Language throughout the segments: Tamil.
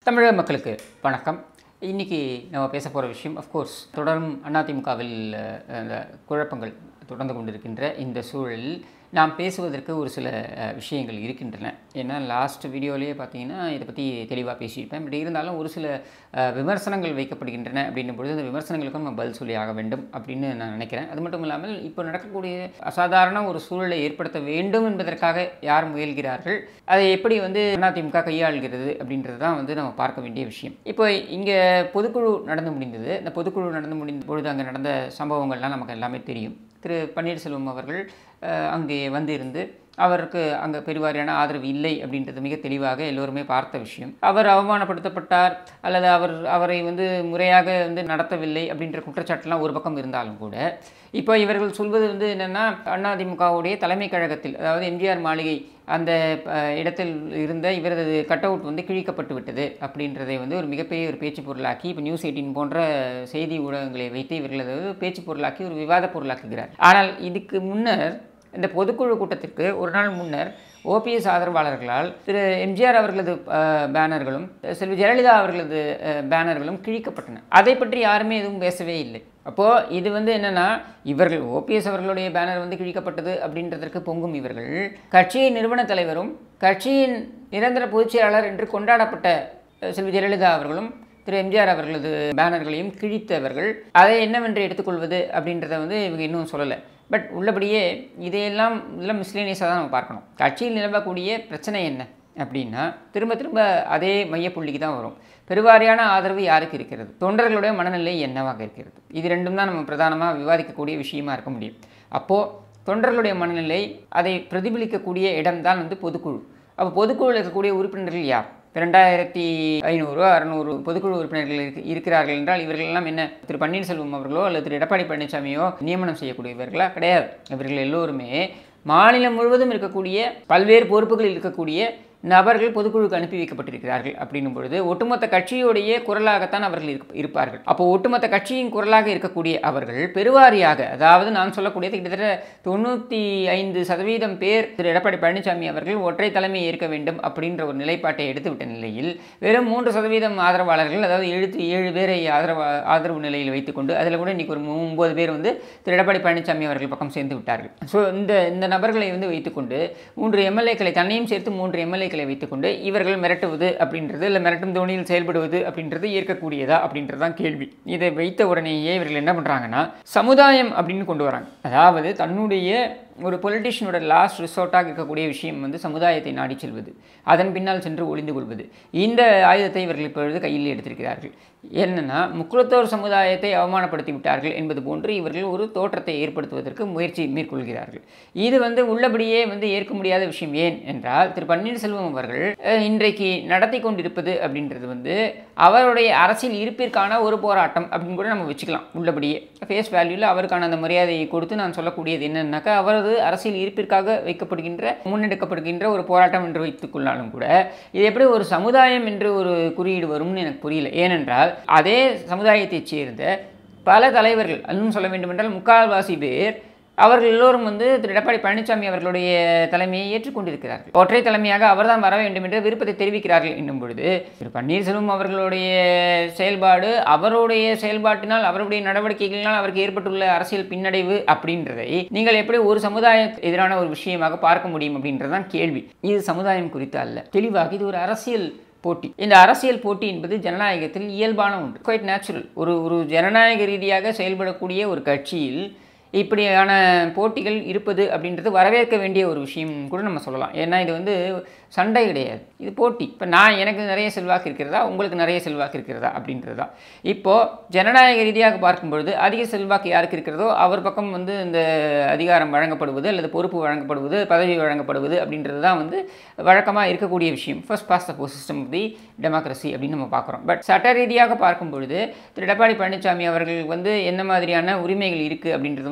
தமிழக மக்களுக்கு வணக்கம் இன்றைக்கி நம்ம பேச போகிற விஷயம் அஃப்கோர்ஸ் தொடரும் அதிமுகவில் அந்த குழப்பங்கள் தொடர்ந்து கொண்டிருக்கின்ற இந்த சூழலில் நாம் பேசுவதற்கு ஒரு சில அஹ், விஷயங்கள் இருக்கின்றன ஏன்னா லாஸ்ட் வீடியோலேயே பார்த்தீங்கன்னா இதை பற்றி தெளிவாக பேசியிருப்பேன் பட் இருந்தாலும் ஒரு சில அஹ், விமர்சனங்கள் வைக்கப்படுகின்றன அப்படின்னும் பொழுது அந்த விமர்சனங்களுக்கும் நம்ம பதில் சொல்லி ஆக வேண்டும் அப்படின்னு நான் நினைக்கிறேன் அது மட்டும் இல்லாமல் இப்போ நடக்கக்கூடிய அசாதாரண ஒரு சூழலை ஏற்படுத்த வேண்டும் என்பதற்காக யார் முயல்கிறார்கள் அதை எப்படி வந்து அதிமுக கையாள்கிறது அப்படின்றது தான் வந்து நம்ம பார்க்க வேண்டிய விஷயம் இப்போ இங்கே பொதுக்குழு நடந்து முடிந்தது இந்த பொதுக்குழு நடந்து முடிந்த பொழுது அங்கே நடந்த சம்பவங்கள்லாம் நமக்கு எல்லாமே தெரியும் திரு பன்னீர்செல்வம் அவர்கள் அஹ், அங்கே வந்திருந்து அவருக்கு அங்கே பெருவாரியான ஆதரவு இல்லை அப்படின்றது மிக தெளிவாக எல்லோருமே பார்த்த விஷயம் அவர் அவமானப்படுத்தப்பட்டார் அல்லது அவர் அவரை வந்து முறையாக வந்து நடத்தவில்லை அப்படின்ற குற்றச்சாட்டுலாம் ஒரு பக்கம் இருந்தாலும் கூட இப்போ இவர்கள் சொல்வது வந்து என்னென்னா அதிமுகவுடைய தலைமை கழகத்தில் அதாவது எம்ஜிஆர் மாளிகை அந்த அஹ், இடத்தில் இருந்த இவரது கட் அவுட் வந்து கிழிக்கப்பட்டு விட்டது அப்படின்றதை வந்து ஒரு மிகப்பெரிய ஒரு பேச்சு பொருளாக்கி இப்போ நியூஸ் எயிட்டின் போன்ற செய்தி ஊடகங்களை வைத்து இவர்கள் அதை ஒரு பேச்சு பொருளாக்கி ஒரு விவாத பொருளாக்குகிறார் ஆனால் இதுக்கு முன்னர் இந்த பொதுக்குழு கூட்டத்திற்கு ஒரு நாள் முன்னர் ஓபிஎஸ் ஆதரவாளர்களால் திரு எம்ஜிஆர் அவர்களது அஹ், பேனர்களும் செல்வி ஜெயலலிதா அவர்களது அஹ், பேனர்களும் கிழிக்கப்பட்டன அதை பற்றி யாருமே எதுவும் பேசவே இல்லை அப்போது இது வந்து என்னென்னா இவர்கள் ஓபிஎஸ் அவர்களுடைய பேனர் வந்து கிழிக்கப்பட்டது அப்படின்றதற்கு பொங்கும் இவர்கள் கட்சியின் நிறுவன தலைவரும் கட்சியின் நிரந்தர பொதுச் செயலாளர் என்று கொண்டாடப்பட்ட அஹ், செல்வி ஜெயலலிதா அவர்களும் திரு எம்ஜிஆர் அவர்களது பேனர்களையும் கிழித்தவர்கள் அதை என்னவென்று எடுத்துக்கொள்வது அப்படின்றத வந்து இவங்க இன்னும் சொல்லலை பட் உள்ளபடியே இதையெல்லாம் இதெல்லாம் மிஸ்லேனியஸாக தான் நம்ம பார்க்கணும் கட்சியில் நிலவக்கூடிய பிரச்சனை என்ன அப்படின்னா திரும்ப திரும்ப அதே மையப்புள்ளிக்கு தான் வரும் பெருவாரியான ஆதரவு யாருக்கு இருக்கிறது தொண்டர்களுடைய மனநிலை என்னவாக இருக்கிறது இது ரெண்டும் தான் நம்ம பிரதானமாக விவாதிக்கக்கூடிய விஷயமா இருக்க முடியும் அப்போது தொண்டர்களுடைய மனநிலை அதை பிரதிபலிக்கக்கூடிய இடம்தான் வந்து பொதுக்குழு அப்போ பொதுக்குழுவில் இருக்கக்கூடிய உறுப்பினர்கள் யார் ரெண்டாயிரத்தி ஐநூறு அறநூறு பொதுக்குழு உறுப்பினர்கள் இருக்கு இருக்கிறார்கள் என்றால் இவர்கள் எல்லாம் என்ன திரு பன்னீர்செல்வம் அவர்களோ அல்லது திரு எடப்பாடி பழனிசாமியோ நியமனம் செய்யக்கூடியவர்களா கிடையாது இவர்கள் எல்லோருமே மாநிலம் முழுவதும் இருக்கக்கூடிய பல்வேறு பொறுப்புகளில் இருக்கக்கூடிய நபர்கள் பொதுக்குழுக்கு அனுப்பி வைக்கப்பட்டிருக்கிறார்கள் அப்படின்னும் பொழுது ஒட்டுமொத்த கட்சியுடைய குரலாகத்தான் அவர்கள் இருப்ப- இருப்பார்கள் அப்போ ஒட்டுமொத்த கட்சியின் குரலாக இருக்கக்கூடிய அவர்கள் பெருவாரியாக அதாவது நான் சொல்லக்கூடியது கிட்டத்தட்ட தொண்ணூற்றி ஐந்து சதவீதம் பேர் திரு எடப்பாடி பழனிசாமி அவர்கள் ஒற்றை தலைமை ஏற்க வேண்டும் அப்படின்ற ஒரு நிலைப்பாட்டை எடுத்துவிட்ட நிலையில் வெறும் மூன்று சதவீதம் ஆதரவாளர்கள் அதாவது எழுத்து ஏழு பேரை ஆதரவு ஆதரவு நிலையில் வைத்துக்கொண்டு அதில் கூட இன்னைக்கு ஒரு ஒன்பது பேர் வந்து திரு எடப்பாடி பழனிசாமி அவர்கள் பக்கம் சேர்ந்து விட்டார்கள் ஸோ இந்த இந்த நபர்களை வந்து வைத்துக்கொண்டு மூன்று எம்எல்ஏக்களை தன்னையும் சேர்த்து மூன்று எம்எல்ஏக்களை வைத்துக்கொண்டு இவர்கள் மிரட்டுவது அப்படின்றது இல்லை மிரட்டும் தோணியில் செயல்படுவது அப்படின்றது ஏற்கக்கூடியதா அப்படின்றது தான் கேள்வி இதை வைத்த உடனேயே இவர்கள் என்ன பண்ணுறாங்கன்னா சமுதாயம் அப்படின்னு கொண்டு வராங்க அதாவது தன்னுடைய ஒரு பொலிட்டிஷியனோட லாஸ்ட் ரிசோர்ட்டாக இருக்கக்கூடிய விஷயம் வந்து சமுதாயத்தை நாடி செல்வது அதன் பின்னால் சென்று ஒளிந்து கொள்வது இந்த ஆயுதத்தை இவர்கள் இப்பொழுது கையில் எடுத்திருக்கிறார்கள் என்னன்னா முக்குளத்தோர் சமுதாயத்தை அவமானப்படுத்தி விட்டார்கள் என்பது போன்று இவர்கள் ஒரு தோற்றத்தை ஏற்படுத்துவதற்கு முயற்சி மேற்கொள்கிறார்கள் இது வந்து உள்ளபடியே வந்து ஏற்க முடியாத விஷயம் ஏன் என்றால் திரு பன்னீர்செல்வம் அவர்கள் அஹ், இன்றைக்கு நடத்தி கொண்டிருப்பது அப்படின்றது வந்து அவருடைய அரசியல் இருப்பிற்கான ஒரு போராட்டம் அப்படின்னு கூட நம்ம வச்சுக்கலாம் உள்ளபடியே ஃபேஸ் வேல்யூவில் அவருக்கான அந்த மரியாதையை கொடுத்து நான் சொல்லக்கூடியது என்னன்னாக்கா அவரது அரசியல் இருப்பிற்காக வைக்கப்படுகின்ற முன்னெடுக்கப்படுகின்ற ஒரு போராட்டம் என்று வைத்துக்கொள்ளாலும் கூட இது எப்படி ஒரு சமுதாயம் என்று ஒரு குறியீடு வரும்னு எனக்கு புரியல ஏனென்றால் அதே சமுதாயத்தைச் சேர்ந்த பல தலைவர்கள் இன்னும் சொல்ல வேண்டுமென்றால் முக்கால்வாசி பேர் அவர்கள் எல்லோரும் வந்து திரு எடப்பாடி பழனிசாமி அவர்களுடைய தலைமையை ஏற்றுக்கொண்டிருக்கிறார்கள் ஒற்றை தலைமையாக அவர்தான் வர வேண்டும் என்ற விருப்பத்தை தெரிவிக்கிறார்கள் என்னும் பொழுது திரு பன்னீர்செல்வம் அவர்களுடைய செயல்பாடு அவருடைய செயல்பாட்டினால் அவருடைய நடவடிக்கைகளினால் அவருக்கு ஏற்பட்டுள்ள அரசியல் பின்னடைவு அப்படின்றதை நீங்கள் எப்படி ஒரு சமுதாய எதிரான ஒரு விஷயமாக பார்க்க முடியும் அப்படின்றதான் கேள்வி இது சமுதாயம் குறித்து அல்ல தெளிவாக இது ஒரு அரசியல் போட்டி இந்த அரசியல் போட்டி என்பது ஜனநாயகத்தில் இயல்பான ஒன்று குவைட் நேச்சுரல் ஒரு ஒரு ஜனநாயக ரீதியாக செயல்படக்கூடிய ஒரு கட்சியில் இப்படியான போட்டிகள் இருப்பது அப்படின்றது வரவேற்க வேண்டிய ஒரு விஷயம் கூட நம்ம சொல்லலாம் ஏன்னா இது வந்து சண்டை கிடையாது இது போட்டி இப்போ நான் எனக்கு நிறைய செல்வாக்கு இருக்கிறதா உங்களுக்கு நிறைய செல்வாக்கு இருக்கிறதா அப்படின்றது தான் இப்போது ஜனநாயக ரீதியாக பார்க்கும் பொழுது அதிக செல்வாக்கு யாருக்கு இருக்கிறதோ அவர் பக்கம் வந்து இந்த அதிகாரம் வழங்கப்படுவது அல்லது பொறுப்பு வழங்கப்படுவது பதவி வழங்கப்படுவது அப்படின்றது தான் வந்து வழக்கமாக இருக்கக்கூடிய விஷயம் first pass the system of the democracy அப்படின்னு நம்ம பார்க்குறோம் பட் சட்ட ரீதியாக பார்க்கும் பொழுது திரு எடப்பாடி பழனிசாமி அவர்கள் வந்து என்ன மாதிரியான உரிமைகள் இருக்குது அப்படின்றது வந்து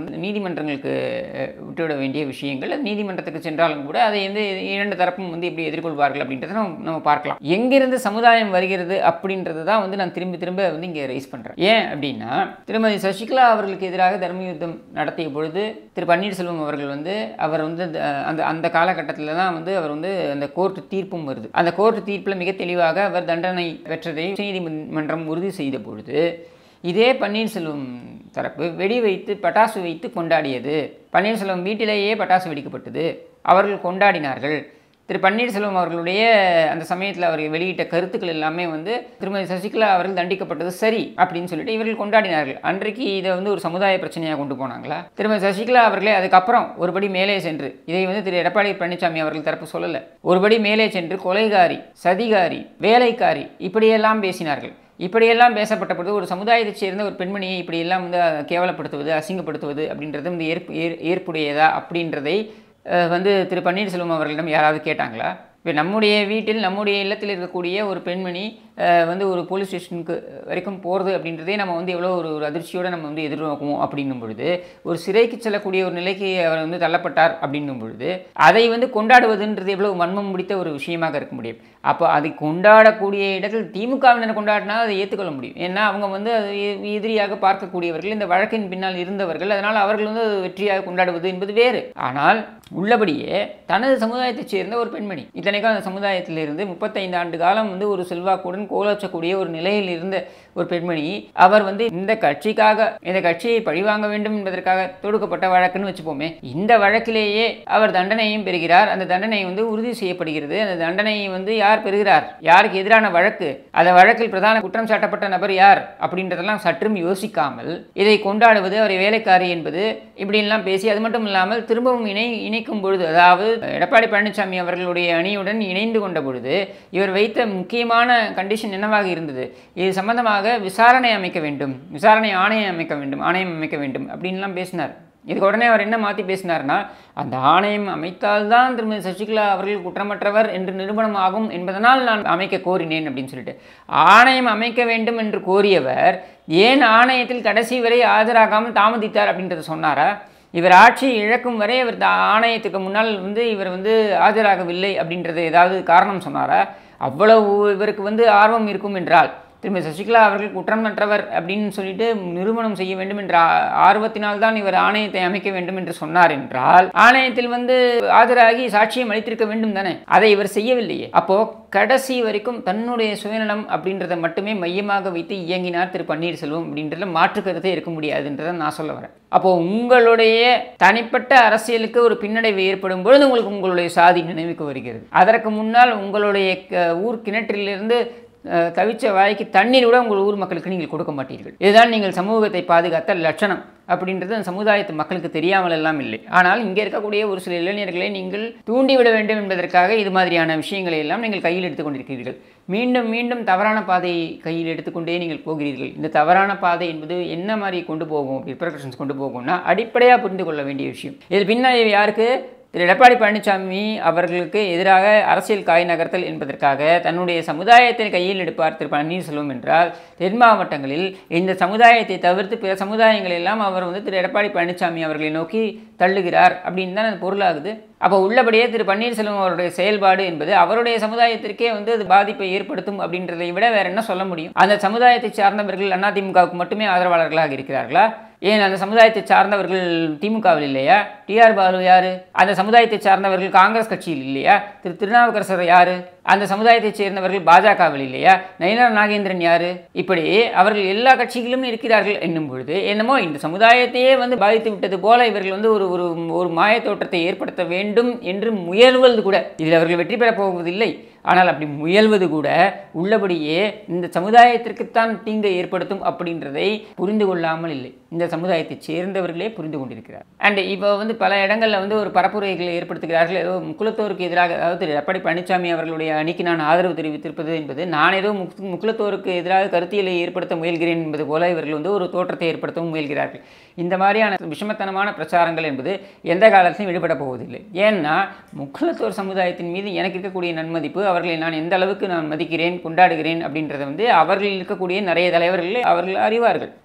வந்து நீதிமன்றங்களுக்கு அஹ், விட்டுவிட வேண்டிய விஷயங்கள் அது நீதிமன்றத்துக்கு சென்றாலும் கூட அதை வந்து இரண்டு தரப்பும் வந்து எப்படி எதிர்கொள்வார்கள் அப்படின்றத நம்ம நம்ம பார்க்கலாம் எங்கிருந்து சமுதாயம் வருகிறது அப்படின்றது தான் வந்து நான் திரும்பி திரும்ப வந்து இங்கே ரைஸ் பண்ணுறேன் ஏன் அப்படின்னா திருமதி சசிகலா அவர்களுக்கு எதிராக தர்ம யுத்தம் நடத்திய பொழுது திரு பன்னீர்செல்வம் அவர்கள் வந்து அவர் வந்து அந்த- அந்த அந்த காலகட்டத்தில் தான் வந்து அவர் வந்து அந்த கோர்ட் தீர்ப்பும் வருது அந்த கோர்ட் தீர்ப்பில் மிக தெளிவாக அவர் தண்டனை பெற்றதை உச்சநீதிமன்றம் உறுதி செய்த பொழுது இதே பன்னீர்செல்வம் தரப்பு வெடி வைத்து பட்டாசு வைத்து கொண்டாடியது பன்னீர்செல்வம் வீட்டிலேயே பட்டாசு வெடிக்கப்பட்டது அவர்கள் கொண்டாடினார்கள் திரு பன்னீர்செல்வம் அவர்களுடைய அந்த சமயத்தில் அவர் வெளியிட்ட கருத்துக்கள் எல்லாமே வந்து திருமதி சசிகலா அவர்கள் தண்டிக்கப்பட்டது சரி அப்படின்னு சொல்லிட்டு இவர்கள் கொண்டாடினார்கள் அன்றைக்கு இதை வந்து ஒரு சமுதாய பிரச்சனையாக கொண்டு போனாங்களா திருமதி சசிகலா அவர்களே அதுக்கப்புறம் ஒருபடி மேலே சென்று இதை வந்து திரு எடப்பாடி பழனிசாமி அவர்கள் தரப்பு சொல்லலை ஒருபடி மேலே சென்று கொலைகாரி சதிகாரி வேலைக்காரி இப்படியெல்லாம் பேசினார்கள் இப்படியெல்லாம் பேசப்பட்ட பொழுது ஒரு சமுதாயத்தைச் சேர்ந்த ஒரு பெண்மணியை இப்படியெல்லாம் வந்து கேவலப்படுத்துவது அசிங்கப்படுத்துவது அப்படின்றது வந்து ஏற்பு ஏற்- ஏற்புடையதா அப்படின்றதை அஹ், வந்து திரு பன்னீர்செல்வம் அவர்களிடம் யாராவது கேட்டாங்களா இப்போ நம்முடைய வீட்டில் நம்முடைய இல்லத்தில் இருக்கக்கூடிய ஒரு பெண்மணி அஹ், வந்து ஒரு போலீஸ் ஸ்டேஷனுக்கு வரைக்கும் போகிறது அப்படின்றதே நம்ம வந்து எவ்வளோ ஒரு ஒரு அதிர்ச்சியோடு நம்ம வந்து எதிர்நோக்குவோம் அப்படின்னும் பொழுது ஒரு சிறைக்கு செல்லக்கூடிய ஒரு நிலைக்கு அவர் வந்து தள்ளப்பட்டார் அப்படின்னும் பொழுது அதை வந்து கொண்டாடுவதுன்றது எவ்வளவு வன்மம் முடித்த ஒரு விஷயமாக இருக்க முடியும் அப்போ அதை கொண்டாடக்கூடிய இடத்தில் திமுகவினர் கொண்டாடினா அதை ஏற்றுக்கொள்ள முடியும் ஏன்னா அவங்க வந்து அதை எ- எதிரியாக பார்க்கக்கூடியவர்கள் இந்த வழக்கின் பின்னால் இருந்தவர்கள் அதனால் அவர்கள் வந்து அது வெற்றியாக கொண்டாடுவது என்பது வேறு ஆனால் உள்ளபடியே தனது சமுதாயத்தைச் சேர்ந்த ஒரு பெண்மணி இத்தனைக்கும் அந்த சமுதாயத்திலிருந்து முப்பத்தைந்து ஆண்டு காலம் வந்து ஒரு செல்வாக்குடன் கோலோச்சக்கூடிய ஒரு நிலையில் இருந்த ஒரு பெண்மணி அவர் வந்து இந்த கட்சிக்காக இந்த கட்சியை பழிவாங்க வேண்டும் என்பதற்காக தொடுக்கப்பட்ட வழக்குன்னு வச்சுப்போமே இந்த வழக்கிலேயே அவர் தண்டனையும் பெறுகிறார் அந்த தண்டனை வந்து உறுதி செய்யப்படுகிறது அந்த தண்டனையை வந்து யார் பெறுகிறார் யாருக்கு எதிரான வழக்கு அந்த வழக்கில் பிரதான குற்றம் சாட்டப்பட்ட நபர் யார் அப்படின்றதெல்லாம் சற்றும் யோசிக்காமல் இதை கொண்டாடுவது அவரை வேலைக்காரி என்பது இப்படியெல்லாம் பேசி அது மட்டும் இல்லாமல் திரும்பவும் இணை இணைக்கும் பொழுது அதாவது எடப்பாடி பழனிசாமி அவர்களுடைய அணியுடன் இணைந்து கொண்ட பொழுது இவர் வைத்த முக்கியமான கண்டிஷன் என்னவாக இருந்தது இது சம்பந்தமாக விசாரணை அமைக்க வேண்டும் விசாரணை ஆணையம் அமைக்க வேண்டும் ஆணையம் அமைக்க வேண்டும் அப்படின்லாம் பேசினார் இதுக்கு உடனே அவர் என்ன மாற்றி பேசினார்னா அந்த ஆணையம் அமைத்தால்தான் திருமதி சசிகலா அவர்கள் குற்றமற்றவர் என்று நிரூபணம் ஆகும் என்பதனால் நான் அமைக்க கோரினேன் அப்படின்னு சொல்லிட்டு ஆணையம் அமைக்க வேண்டும் என்று கோரியவர் ஏன் ஆணையத்தில் கடைசி வரை ஆஜராகாமல் தாமதித்தார் அப்படின்றத சொன்னாரா இவர் ஆட்சி இழக்கும் வரை இவர் த- ஆணையத்துக்கு முன்னால் வந்து இவர் வந்து ஆஜராகவில்லை அப்படின்றது ஏதாவது காரணம் சொன்னாரா அவ்வளவு இவருக்கு வந்து ஆர்வம் இருக்கும் என்றால் திருமதி சசிகலா அவர்கள் குற்றமற்றவர் அப்படின்னு சொல்லிட்டு நிரூபணம் செய்ய வேண்டும் என்ற ஆ- ஆர்வத்தினால்தான் இவர் ஆணையத்தை அமைக்க வேண்டும் என்று சொன்னார் என்றால் ஆணையத்தில் வந்து ஆஜராகி சாட்சியம் அளித்திருக்க வேண்டும் தானே அதை இவர் செய்யவில்லையே அப்போ கடைசி வரைக்கும் தன்னுடைய சுயநலம் அப்படின்றத மட்டுமே மையமாக வைத்து இயங்கினார் திரு பன்னீர்செல்வம் அப்படின்றதுல மாற்று கருத்தே இருக்க முடியாதுன்றதை நான் சொல்ல வரேன் அப்போ உங்களுடைய தனிப்பட்ட அரசியலுக்கு ஒரு பின்னடைவு ஏற்படும் பொழுது உங்களுக்கு உங்களுடைய சாதி நினைவுக்கு வருகிறது அதற்கு முன்னால் உங்களுடைய க- ஊர் கிணற்றிலிருந்து அஹ், தவிச்ச வாய்க்கு தண்ணீர் கூட உங்கள் ஊர் மக்களுக்கு நீங்கள் கொடுக்க மாட்டீர்கள் இதுதான் நீங்கள் சமூகத்தை பாதுகாத்த லட்சணம் அப்படின்றது அந்த சமுதாயத்து மக்களுக்கு தெரியாமல் எல்லாம் இல்லை ஆனால் இங்கே இருக்கக்கூடிய ஒரு சில இளைஞர்களை நீங்கள் தூண்டிவிட வேண்டும் என்பதற்காக இது மாதிரியான விஷயங்களை எல்லாம் நீங்கள் கையில் எடுத்துக்கொண்டிருக்கிறீர்கள் மீண்டும் மீண்டும் தவறான பாதையை கையில் எடுத்துக்கொண்டே நீங்கள் போகிறீர்கள் இந்த தவறான பாதை என்பது என்ன மாதிரி கொண்டு போகும் ரிப்ரகஷன்ஸ் கொண்டு போகும்னா அடிப்படையாக புரிந்து கொள்ள வேண்டிய விஷயம் இது பின்னாடி யாருக்கு திரு எடப்பாடி பழனிசாமி அவர்களுக்கு எதிராக அரசியல் காய் நகர்த்தல் என்பதற்காக தன்னுடைய சமுதாயத்தை கையில் எடுப்பார் திரு பன்னீர்செல்வம் என்றால் தென் மாவட்டங்களில் இந்த சமுதாயத்தை தவிர்த்து பிற சமுதாயங்கள் எல்லாம் அவர் வந்து திரு எடப்பாடி பழனிசாமி அவர்களை நோக்கி தள்ளுகிறார் அப்படின்னு தான் அது பொருளாகுது அப்போ உள்ளபடியே திரு பன்னீர்செல்வம் அவருடைய செயல்பாடு என்பது அவருடைய சமுதாயத்திற்கே வந்து அது பாதிப்பை ஏற்படுத்தும் அப்படின்றதை விட வேற என்ன சொல்ல முடியும் அந்த சமுதாயத்தை சார்ந்தவர்கள் அதிமுகவுக்கு மட்டுமே ஆதரவாளர்களாக இருக்கிறார்களா ஏன் அந்த சமுதாயத்தை சார்ந்தவர்கள் திமுகவில் இல்லையா டிஆர் பாலு யாரு அந்த சமுதாயத்தை சார்ந்தவர்கள் காங்கிரஸ் கட்சியில் இல்லையா திரு திருநாவுக்கரசர் யாரு அந்த சமுதாயத்தைச் சேர்ந்தவர்கள் பாஜகவில் இல்லையா நயினார் நாகேந்திரன் யாரு இப்படி அவர்கள் எல்லா கட்சிகளிலும் இருக்கிறார்கள் என்னும் பொழுது என்னமோ இந்த சமுதாயத்தையே வந்து பாதித்து விட்டது போல இவர்கள் வந்து ஒரு ஒரு ஒரு மாய தோற்றத்தை ஏற்படுத்த வேண்டும் என்று முயல்வது கூட இதில் அவர்கள் வெற்றி பெறப் போவதில்லை ஆனால் அப்படி முயல்வது கூட உள்ளபடியே இந்த சமுதாயத்திற்குத்தான் தீங்கை ஏற்படுத்தும் அப்படின்றதை புரிந்து கொள்ளாமல் இல்லை இந்த சமுதாயத்தைச் சேர்ந்தவர்களே புரிந்து கொண்டிருக்கிறார் அண்ட் இப்போ வந்து பல இடங்களில் வந்து ஒரு பரப்புரைகளை ஏற்படுத்துகிறார்கள் ஏதோ முக்குலத்தோருக்கு எதிராக அதாவது திரு எடப்பாடி பழனிசாமி அவர்களுடைய அணிக்கு நான் ஆதரவு தெரிவித்திருப்பது என்பது நான் ஏதோ முக் முக்குலத்தோருக்கு எதிராக கருத்தியலை ஏற்படுத்த முயல்கிறேன் என்பது போல இவர்கள் வந்து ஒரு தோற்றத்தை ஏற்படுத்தவும் முயல்கிறார்கள் இந்த மாதிரியான விஷமத்தனமான பிரச்சாரங்கள் என்பது எந்த காலத்திலும் விடுபட போவதில்லை ஏன்னா முக்குலத்தோர் சமுதாயத்தின் மீது எனக்கு இருக்கக்கூடிய நன்மதிப்பு அவர்களை நான் எந்த அளவுக்கு நான் மதிக்கிறேன் கொண்டாடுகிறேன் அப்படின்றத வந்து அவர்கள் இருக்கக்கூடிய நிறைய தலைவர்கள் அவர்கள் அறிவார்கள்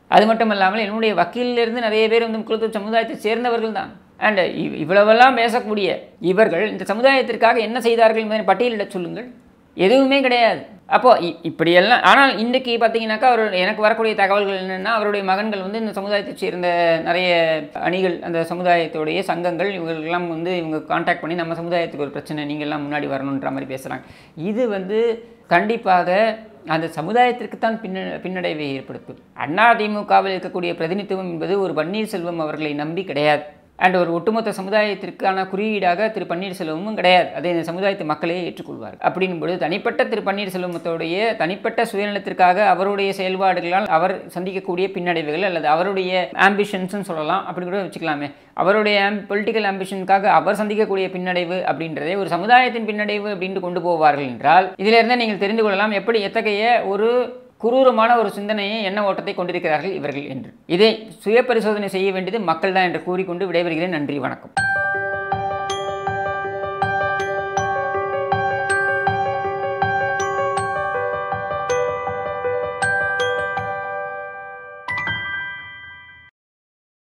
அது மட்டும் இல்லாமல் என்னுடைய வக்கீலிலிருந்து நிறைய பேர் வந்து முக்குளத்தூர் சமுதாயத்தை சேர்ந்தவர்கள் தான் அண்ட் இவ்வளவெல்லாம் பேசக்கூடிய இவர்கள் இந்த சமுதாயத்திற்காக என்ன செய்தார்கள் என்பதை பட்டியலிடச் சொல்லுங்கள் எதுவுமே கிடையாது அப்போ இ- இப்படியெல்லாம் ஆனால் இன்றைக்கி பார்த்தீங்கன்னாக்கா அவர் எனக்கு வரக்கூடிய தகவல்கள் என்னென்னா அவருடைய மகன்கள் வந்து இந்த சமுதாயத்தைச் சேர்ந்த நிறைய அணிகள் அந்த சமுதாயத்துடைய சங்கங்கள் இவங்களுக்கெல்லாம் வந்து இவங்க காண்டாக்ட் பண்ணி நம்ம சமுதாயத்துக்கு ஒரு பிரச்சனை நீங்கள்லாம் முன்னாடி வரணுன்ற மாதிரி பேசுகிறாங்க இது வந்து கண்டிப்பாக அந்த சமுதாயத்திற்கு தான் பின்ன பின்னடைவை ஏற்படுத்தும் அதிமுகவில் இருக்கக்கூடிய பிரதிநிதித்துவம் என்பது ஒரு பன்னீர்செல்வம் அவர்களை நம்பி கிடையாது அண்ட் ஒரு ஒட்டுமொத்த சமுதாயத்திற்கான குறியீடாக திரு பன்னீர்செல்வமும் கிடையாது அதை இந்த சமுதாயத்து மக்களே ஏற்றுக்கொள்வார் அப்படின்பொழுது தனிப்பட்ட திரு பன்னீர்செல்வத்துடைய தனிப்பட்ட சுயநலத்திற்காக அவருடைய செயல்பாடுகளால் அவர் சந்திக்கக்கூடிய பின்னடைவுகள் அல்லது அவருடைய ஆம்பிஷன்ஸ்னு சொல்லலாம் அப்படி கூட வச்சுக்கலாமே அவருடைய பொலிட்டிக்கல் ஆம்பிஷனுக்காக அவர் சந்திக்கக்கூடிய பின்னடைவு அப்படின்றதே ஒரு சமுதாயத்தின் பின்னடைவு அப்படின்ட்டு கொண்டு போவார்கள் என்றால் இதிலிருந்து நீங்கள் தெரிந்து கொள்ளலாம் எப்படி எத்தகைய ஒரு குரூரமான ஒரு சிந்தனையை எண்ண ஓட்டத்தை கொண்டிருக்கிறார்கள் இவர்கள் என்று இதை சுய பரிசோதனை செய்ய வேண்டியது மக்கள் தான் என்று கூறிக்கொண்டு விடைபெறுகிறேன் நன்றி வணக்கம்